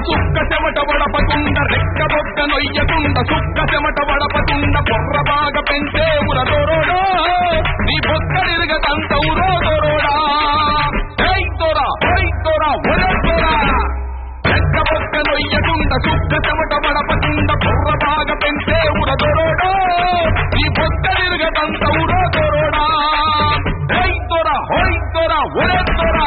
సుక్క చెమట వడపకుండ రెక్క బొక్క నొయ్యకుండ సుక్క చెమట వడపకుండ బొర్ర బాగా పెంచే ఉరదోరోడా నీ బొక్క తిరగతంత ఉరోదోరోడా ఏయ్ దొరా ఏయ్ దొరా ఒరే దొరా రెక్క బొక్క నొయ్యకుండ సుక్క చెమట వడపకుండ బొర్ర బాగా పెంచే ఉరదోరోడా నీ బొక్క తిరగతంత ఉరోదోరోడా ఏయ్ దొరా హోయ్ దొరా ఒరే దొరా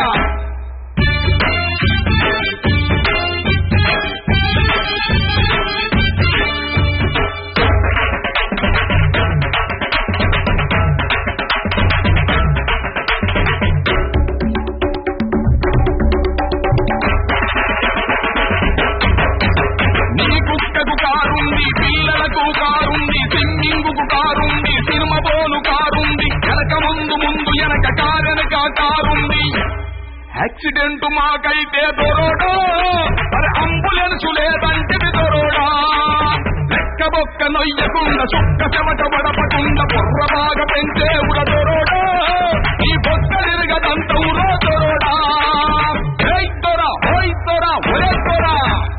నీ కుక్కకు కారుంది పిల్లలకు కారుంది స్విమ్మింగుకు కారుంది సినిమా బోలు కారుంది వెనక ముందు ముందు వెనక కారెనక కారుంది యాక్సిడెంట్ మాకైతే దొరోడా మరి అంబులెన్స్ లేదంటే దొరోడా లెక్క బొక్క నొయ్యకుండా చుక్క చెమట పడపకుండా బుర్ర బాగా పెంచే ఉర దొరోడా ఈ బొక్క తిరగదంత ఉరో దొరోడా ఏయ్ దొరా ఓయ్ దొరా ఒరే దొరా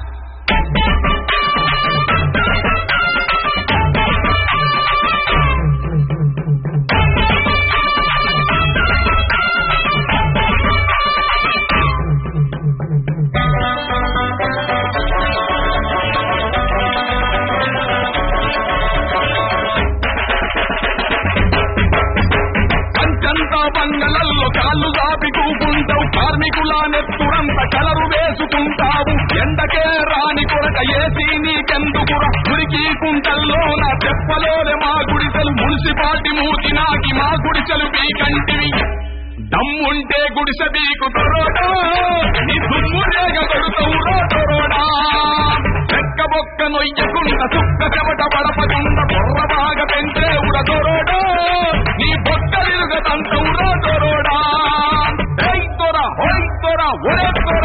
పంచంతా బంగళల్లో కాళ్ళు దాపి కూకుంటావు కార్మికుల నెత్తురంత కలరు వేసుకుంటావు ఎండకే రాని కొరక ఏసీ నీకెందుకురా మురికి కుంటల్లో నా చెప్పలోనే మా గుడిసెలు మున్సిపాలిటీ మూతి నాకి మా గుడిసెలు పీకంటివి దమ్ముంటే గుడిసె బీకు తొరోడా నీ దుమ్ము రేగ కొడుతావు తొరోడా చెక్క బొక్క నొయ్యకుండా చుక్క చెమట పడపకుండా బొర్ర బాగా పెంచే ఉడ తొరోడా నీ బొక్క తిరుగతంత ఉడ తొరోడా ఏయ్ తొర ఓయ్ తొర ఒరే తొర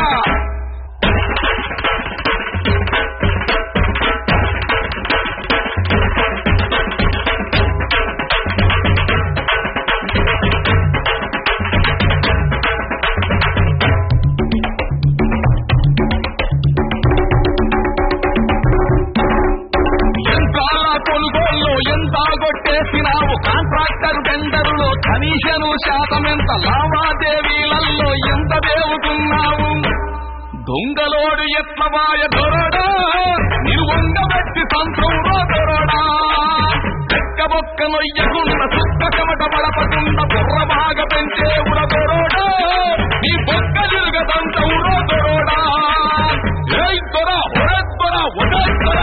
యంత్రాల కొనుగోల్లో ఎంత కొట్టేసినావు కాంట్రాక్టర్ టెండర్లో కమిషను శాతం ఎంత లావాదేవీలలో ఎంత దేవుతున్నావు దొంగలోడు ఎట్లవాయ దొరడా నిలువంగబెట్టి సంతంలో దొరడా చెక్క బొక్క నొయ్యకుండా సుక్క చెమట పడపకుండా బుర్ర బాగా పెంచే ఉడ దొరోడా నీ బొక్క తిరగదంత ఉరో దొరోడా ఏయ్ దొర ఒరే దొర ఒరే దొర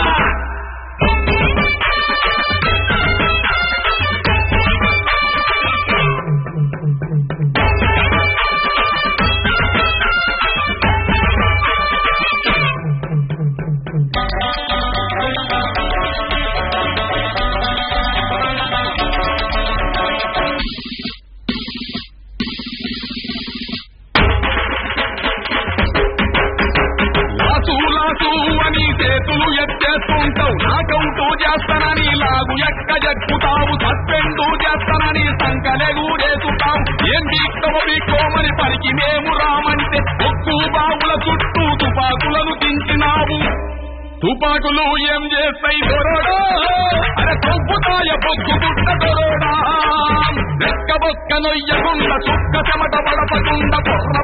లాసు లాసు అని చేతులు ఎత్తేస్తుంటావు నాకౌటు చేస్తానని లాగు ఎక్క జక్కుతావు సస్పెండు చేస్తానని సంకలెగూడేసుతావు ఏం బీక్కమో బీక్కోమని పలికి మేము రామంటే ఒక్కు బావుల చుట్టూ తుపాకులను దించినావు తుపాకులు ఏం చేస్తాయి దొరోడా అరే తొక్కుతాయ పొక్కు పుట్ట దొరోడా రెక్క బొక్క నొయ్యకుండా చుక్క చెమట పడపకుండా బొర్ర